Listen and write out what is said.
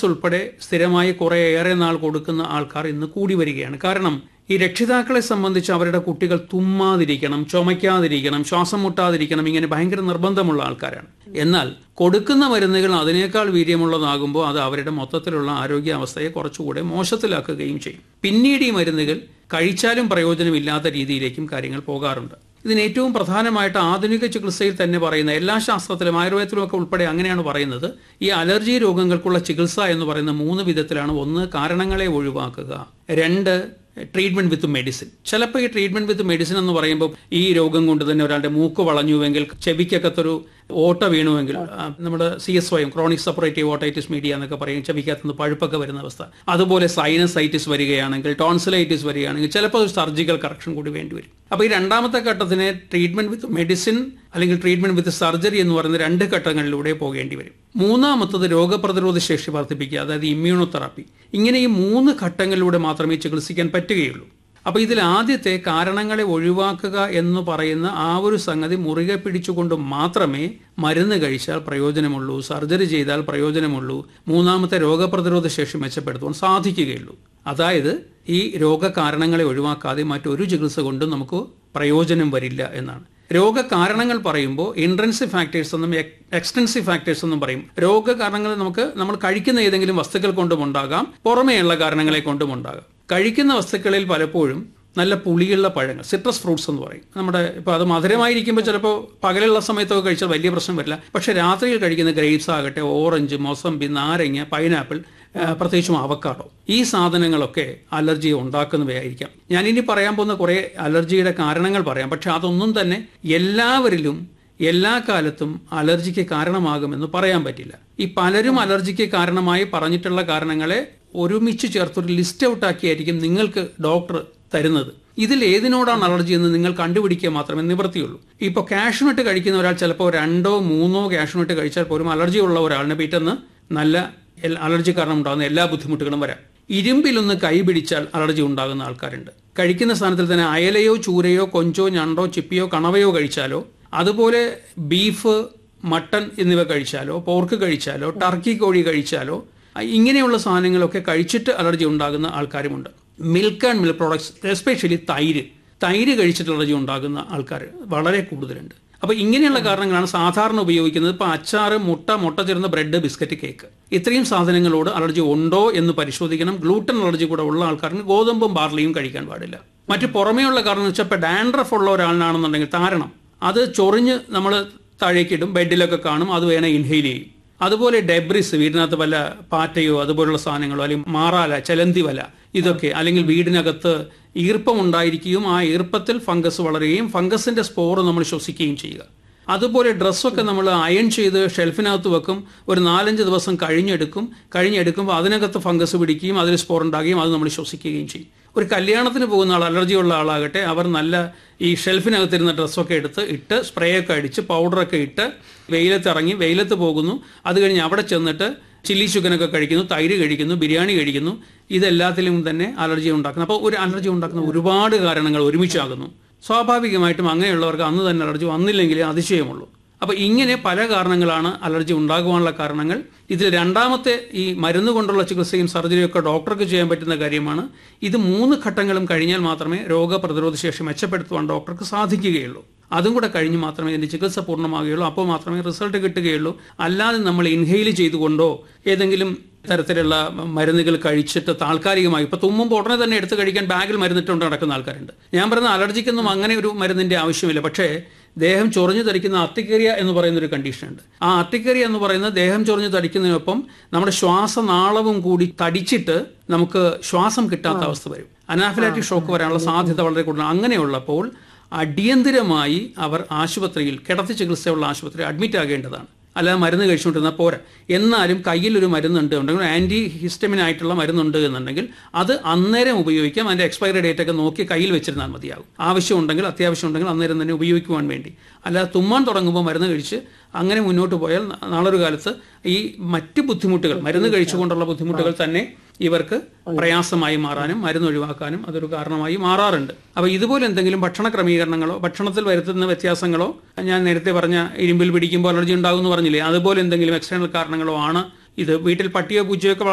ഉൾപ്പെടെ സ്ഥിരമായി കുറെ ഏറെ നാൾ കൊടുക്കുന്ന ആൾക്കാർ ഇന്ന് കൂടി വരികയാണ് കാരണം ഈ രക്ഷിതാക്കളെ സംബന്ധിച്ച് അവരുടെ കുട്ടികൾ തുമ്മാതിരിക്കണം ചുമയ്ക്കാതിരിക്കണം ശ്വാസം മുട്ടാതിരിക്കണം ഇങ്ങനെ ഭയങ്കര നിർബന്ധമുള്ള ആൾക്കാരാണ് എന്നാൽ കൊടുക്കുന്ന മരുന്നുകൾ അതിനേക്കാൾ വീര്യമുള്ളതാകുമ്പോൾ അത് അവരുടെ മൊത്തത്തിലുള്ള ആരോഗ്യാവസ്ഥയെ കുറച്ചുകൂടെ മോശത്തിലാക്കുകയും ചെയ്യും പിന്നീട് ഈ മരുന്നുകൾ കഴിച്ചാലും പ്രയോജനമില്ലാത്ത രീതിയിലേക്കും കാര്യങ്ങൾ പോകാറുണ്ട് ഇതിന് ഏറ്റവും പ്രധാനമായിട്ട് ആധുനിക ചികിത്സയിൽ തന്നെ പറയുന്ന എല്ലാ ശാസ്ത്രത്തിലും ആയുർവേദത്തിലും ഒക്കെ ഉൾപ്പെടെ അങ്ങനെയാണ് പറയുന്നത് ഈ അലർജി രോഗങ്ങൾക്കുള്ള ചികിത്സ എന്ന് പറയുന്ന മൂന്ന് വിധത്തിലാണ് ഒന്ന് കാരണങ്ങളെ ഒഴിവാക്കുക രണ്ട് ട്രീറ്റ്മെന്റ് വിത്ത് മെഡിസിൻ ചിലപ്പോൾ ഈ ട്രീറ്റ്മെന്റ് വിത്ത് മെഡിസിൻ എന്ന് പറയുമ്പോൾ ഈ രോഗം കൊണ്ട് തന്നെ ഒരാളുടെ മൂക്ക് വളഞ്ഞുവെങ്കിൽ ചെവിക്കകത്തൊരു ഓട്ട വീണുവെങ്കിൽ ആ, നമ്മുടെ സി എസ് വൈയും ക്രോണിക് സെപ്പറേറ്റീവ് ഓട്ടൈറ്റിസ് മീഡിയ എന്നൊക്കെ പറയും ചെവിക്കകത്തുനിന്ന് പഴുപ്പൊക്കെ വരുന്ന അവസ്ഥ അതുപോലെ സൈനസൈറ്റിസ് വരികയാണെങ്കിൽ ടോൺസിലൈറ്റിസ് വരികയാണെങ്കിൽ ചിലപ്പോൾ ഒരു സർജിക്കൽ കറക്ഷൻ കൂടി വേണ്ടി വരും അപ്പോൾ ഈ രണ്ടാമത്തെ ഘട്ടത്തിന് ട്രീറ്റ്മെന്റ് വിത്ത് മെഡിസിൻ അല്ലെങ്കിൽ ട്രീറ്റ്മെന്റ് വിത്ത് സർജറി എന്ന് പറയുന്ന രണ്ട് ഘട്ടങ്ങളിലൂടെ പോകേണ്ടി വരും മൂന്നാമത്തത് രോഗപ്രതിരോധ ശേഷി വർദ്ധിപ്പിക്കുക അതായത് ഇമ്മ്യൂണോതെറാപ്പി ഇങ്ങനെ ഈ മൂന്ന് ഘട്ടങ്ങളിലൂടെ മാത്രമേ ചികിത്സിക്കാൻ പറ്റുകയുള്ളൂ അപ്പോൾ ഇതിൽ ആദ്യത്തെ കാരണങ്ങളെ ഒഴിവാക്കുക എന്ന് പറയുന്ന ആ ഒരു സംഗതി മുറുകെ പിടിച്ചുകൊണ്ട് മാത്രമേ മരുന്ന് കഴിച്ചാൽ പ്രയോജനമുള്ളൂ സർജറി ചെയ്താൽ പ്രയോജനമുള്ളൂ മൂന്നാമത്തെ രോഗപ്രതിരോധ ശേഷി മെച്ചപ്പെടുത്തുവാൻ സാധിക്കുകയുള്ളൂ അതായത് ഈ രോഗകാരണങ്ങളെ ഒഴിവാക്കാതെ മറ്റൊരു ചികിത്സ കൊണ്ടും നമുക്ക് പ്രയോജനം വരില്ല എന്നാണ് രോഗകാരണങ്ങൾ പറയുമ്പോൾ ഇൻട്രൻസീവ് ഫാക്ടേഴ്സ് എന്നും എക്സ്റ്റൻസീവ് ഫാക്ടേഴ്സ് എന്നും പറയും രോഗകാരണങ്ങൾ നമുക്ക് നമ്മൾ കഴിക്കുന്ന ഏതെങ്കിലും വസ്തുക്കൾ കൊണ്ടും ഉണ്ടാകാം പുറമേയുള്ള കാരണങ്ങളെ കൊണ്ടും ഉണ്ടാകാം കഴിക്കുന്ന വസ്തുക്കളിൽ പലപ്പോഴും നല്ല പുളിയുള്ള പഴങ്ങൾ സിട്രസ് ഫ്രൂട്ട്സ് എന്ന് പറയും നമ്മുടെ ഇപ്പോൾ അത് മധുരമായിരിക്കുമ്പോൾ ചിലപ്പോൾ പകലുള്ള സമയത്തൊക്കെ കഴിച്ചാൽ വലിയ പ്രശ്നം വരില്ല പക്ഷെ രാത്രിയിൽ കഴിക്കുന്ന ഗ്രേപ്സ് ആകട്ടെ ഓറഞ്ച് മൊസമ്പി നാരങ്ങ പൈനാപ്പിൾ ആ, പ്രത്യേകിച്ചും അവക്കാഡോ ഈ സാധനങ്ങളൊക്കെ അലർജി ഉണ്ടാക്കുന്നവയായിരിക്കാം ഞാനിനി പറയാൻ പോകുന്ന കുറേ അലർജിയുടെ കാരണങ്ങൾ പറയാം പക്ഷെ അതൊന്നും തന്നെ എല്ലാവരിലും എല്ലാ കാലത്തും അലർജിക്ക് കാരണമാകുമെന്ന് പറയാൻ പറ്റില്ല ഈ പലരും അലർജിക്ക് കാരണമായി പറഞ്ഞിട്ടുള്ള കാരണങ്ങളെ ഒരുമിച്ച് ചേർത്തൊരു ലിസ്റ്റ് ഔട്ടാക്കിയായിരിക്കും നിങ്ങൾക്ക് ഡോക്ടർ തരുന്നത് ഇതിൽ ഏതിനോടാണ് അലർജി എന്ന് നിങ്ങൾ കണ്ടുപിടിക്കുക മാത്രമേ നിവൃത്തിയുള്ളൂ ഇപ്പോൾ കാഷ്നട്ട് കഴിക്കുന്ന ഒരാൾ ചിലപ്പോൾ രണ്ടോ മൂന്നോ കാഷ്നട്ട് കഴിച്ചാൽ പോലും അലർജി ഉള്ള ഒരാളിനെ പിറ്റെന്ന് നല്ല എൽ- അലർജി കാരണം ഉണ്ടാകുന്ന എല്ലാ ബുദ്ധിമുട്ടുകളും വരാം ഇരുമ്പിലൊന്ന് കൈ പിടിച്ചാൽ അലർജി ഉണ്ടാകുന്ന ആൾക്കാരുണ്ട് കഴിക്കുന്ന സ്ഥാനത്തിൽ തന്നെ അയലയോ ചൂരയോ കൊഞ്ചോ ഞണ്ടോ ചിപ്പിയോ കണവയോ കഴിച്ചാലോ അതുപോലെ ബീഫ് മട്ടൺ എന്നിവ കഴിച്ചാലോ പോർക്ക് കഴിച്ചാലോ ടർക്കി കോഴി കഴിച്ചാലോ അ- ഇങ്ങനെയുള്ള സാധനങ്ങളൊക്കെ കഴിച്ചിട്ട് അലർജി ഉണ്ടാകുന്ന ആൾക്കാരുമുണ്ട് milk and milk products especially തൈര് തൈര് കഴിച്ചിട്ട് അലർജി ഉണ്ടാകുന്ന ആൾക്കാർ വളരെ കൂടുതലുണ്ട് അപ്പോൾ ഇങ്ങനെയുള്ള കാരണങ്ങളാണ് സാധാരണ ഉപയോഗിക്കുന്നത് ഇപ്പോൾ അച്ചാറ് മുട്ട മുട്ട ചേർന്ന ബ്രെഡ് ബിസ്ക്കറ്റ് കേക്ക് ഇത്രയും സാധനങ്ങളോട് അലർജി ഉണ്ടോ എന്ന് പരിശോധിക്കണം ഗ്ലൂട്ടൻ അലർജി കൂടെ ഉള്ള ആൾക്കാർക്ക് ഗോതമ്പും ബാർലിയും കഴിക്കാൻ പാടില്ല മറ്റ് പുറമേയുള്ള കാരണം എന്ന് വെച്ചാൽ ഇപ്പോൾ ഡാൻഡ്രഫ് ഉള്ള ഒരാളിനാണെന്നുണ്ടെങ്കിൽ താരണം അത് ചൊറിഞ്ഞ് നമ്മൾ താഴേക്കിടും ബെഡിലൊക്കെ കാണും അത് വേണേൽ ഇൻഹെയിൽ ചെയ്യും അതുപോലെ ഡെബ്രിസ് വീടിനകത്ത് വല്ല പാറ്റയോ അതുപോലുള്ള സാധനങ്ങളോ അല്ലെങ്കിൽ മാറാല ചലന്തി വല ഇതൊക്കെ അല്ലെങ്കിൽ വീടിനകത്ത് ഈർപ്പം ഉണ്ടായിരിക്കുകയും ആ ഈർപ്പത്തിൽ ഫംഗസ് വളരുകയും ഫംഗസിന്റെ സ്പോർ നമ്മൾ ശ്വസിക്കുകയും ചെയ്യുക അതുപോലെ ഡ്രസ്സൊക്കെ നമ്മൾ അയൺ ചെയ്ത് ഷെൽഫിനകത്ത് വെക്കും ഒരു നാലഞ്ച് ദിവസം കഴിഞ്ഞെടുക്കും കഴിഞ്ഞെടുക്കുമ്പോൾ അതിനകത്ത് ഫംഗസ് പിടിക്കുകയും അതിൽ സ്പോർ ഉണ്ടാകുകയും അത് നമ്മൾ ശ്വസിക്കുകയും ചെയ്യും ഒരു കല്യാണത്തിന് പോകുന്ന ആൾ അലർജി ഉള്ള ആളാകട്ടെ അവർ നല്ല ഈ ഷെൽഫിനകത്തിരുന്ന ഡ്രസ്സൊക്കെ എടുത്ത് ഇട്ട് സ്പ്രേ ഒക്കെ അടിച്ച് പൗഡറൊക്കെ ഇട്ട് വെയിലത്ത് ഇറങ്ങി വെയിലത്ത് പോകുന്നു അത് കഴിഞ്ഞ് അവിടെ ചെന്നിട്ട് ചില്ലി ചിക്കനൊക്കെ കഴിക്കുന്നു തൈര് കഴിക്കുന്നു ബിരിയാണി കഴിക്കുന്നു ഇതെല്ലാത്തിലും തന്നെ അലർജി ഉണ്ടാക്കുന്നു അപ്പോൾ ഒരു അലർജി ഉണ്ടാക്കുന്ന ഒരുപാട് കാരണങ്ങൾ ഒരുമിച്ചാകുന്നു സ്വാഭാവികമായിട്ടും അങ്ങനെയുള്ളവർക്ക് അന്ന് തന്നെ അലർജി വന്നില്ലെങ്കിലേ അതിശയമുള്ളൂ അപ്പോൾ ഇങ്ങനെ പല കാരണങ്ങളാണ് അലർജി ഉണ്ടാകുവാനുള്ള കാരണങ്ങൾ ഇതിൽ രണ്ടാമത്തെ ഈ മരുന്ന് കൊണ്ടുള്ള ചികിത്സയും സർജറിയും ഒക്കെ ഡോക്ടർക്ക് ചെയ്യാൻ പറ്റുന്ന കാര്യമാണ് ഇത് മൂന്ന് ഘട്ടങ്ങളും കഴിഞ്ഞാൽ മാത്രമേ രോഗപ്രതിരോധ ശേഷി മെച്ചപ്പെടുത്തുവാൻ ഡോക്ടർക്ക് സാധിക്കുകയുള്ളൂ അതും കൂടെ കഴിഞ്ഞ് മാത്രമേ ഇതിന്റെ ചികിത്സ പൂർണ്ണമാകുകയുള്ളൂ അപ്പോൾ മാത്രമേ റിസൾട്ട് കിട്ടുകയുള്ളൂ അല്ലാതെ നമ്മൾ ഇൻഹെയിൽ ചെയ്തുകൊണ്ടോ ഏതെങ്കിലും തരത്തിലുള്ള മരുന്നുകൾ കഴിച്ചിട്ട് താൽക്കാലികമായി ഇപ്പൊ തുമ്മുമ്പോൾ ഉടനെ തന്നെ എടുത്ത് കഴിക്കാൻ ബാഗിൽ മരുന്നിട്ടുകൊണ്ട് നടക്കുന്ന ആൾക്കാരുണ്ട് ഞാൻ പറയുന്ന അലർജിക്കൊന്നും അങ്ങനെ ഒരു മരുന്നിന്റെ ആവശ്യമില്ല പക്ഷേ ദേഹം ചൊറിഞ്ഞു തടിക്കുന്ന അർട്ടിക്കേറിയ എന്ന് പറയുന്ന ഒരു കണ്ടീഷൻ ഉണ്ട് ആ അർട്ടിക്കേറിയ എന്ന് പറയുന്നത് ദേഹം ചൊറിഞ്ഞു തടിക്കുന്നതിനൊപ്പം നമ്മുടെ ശ്വാസനാളവും കൂടി തടിച്ചിട്ട് നമുക്ക് ശ്വാസം കിട്ടാത്ത അവസ്ഥ വരും അനാഫിലാറ്റിക് ഷോക്ക് വരാനുള്ള സാധ്യത വളരെ കൂടുതലാണ് അങ്ങനെയുള്ളപ്പോൾ അടിയന്തിരമായി അവർ ആശുപത്രിയിൽ കിടത്തി ചികിത്സയുള്ള ആശുപത്രിയിൽ അഡ്മിറ്റ് ആകേണ്ടതാണ് അല്ലാതെ മരുന്ന് കഴിച്ചുകൊണ്ടിരുന്നാൽ പോരാ എന്നാലും കയ്യിൽ ഒരു മരുന്നുണ്ട് ഉണ്ടെങ്കിൽ ആൻറ്റി ഹിസ്റ്റമിൻ ആയിട്ടുള്ള മരുന്നുണ്ട് എന്നുണ്ടെങ്കിൽ അത് അന്നേരം ഉപയോഗിക്കാം അതിൻ്റെ എക്സ്പയറി ഡേറ്റ് ഒക്കെ നോക്കി കയ്യിൽ വെച്ചിരുന്നാൽ മതിയാകും ആവശ്യമുണ്ടെങ്കിൽ അത്യാവശ്യം ഉണ്ടെങ്കിൽ അന്നേരം തന്നെ ഉപയോഗിക്കുവാൻ വേണ്ടി അല്ലാതെ തുമ്മാൻ തുടങ്ങുമ്പോൾ മരുന്ന് കഴിച്ച് അങ്ങനെ മുന്നോട്ട് പോയാൽ ന- നാളൊരു കാലത്ത് ഈ മറ്റ് ബുദ്ധിമുട്ടുകൾ മരുന്ന് കഴിച്ചുകൊണ്ടുള്ള ബുദ്ധിമുട്ടുകൾ തന്നെ ഇവർക്ക് പ്രയാസമായി മാറാനും മരുന്ന് ഒഴിവാക്കാനും അതൊരു കാരണമായി മാറാറുണ്ട് അപ്പോൾ ഇതുപോലെ എന്തെങ്കിലും ഭക്ഷണ ക്രമീകരണങ്ങളോ ഭക്ഷണത്തിൽ വരുത്തുന്ന വ്യത്യാസങ്ങളോ ഞാൻ നേരത്തെ പറഞ്ഞ ഇരുമ്പിൽ പിടിക്കുമ്പോൾ അലർജി ഉണ്ടാകുമെന്ന് പറഞ്ഞില്ലേ അതുപോലെ എന്തെങ്കിലും എക്സ്റ്റേണൽ കാരണങ്ങളോ ആണ് ഇത് വീട്ടിൽ പട്ടിയോ പൂച്ചയോ ഒക്കെ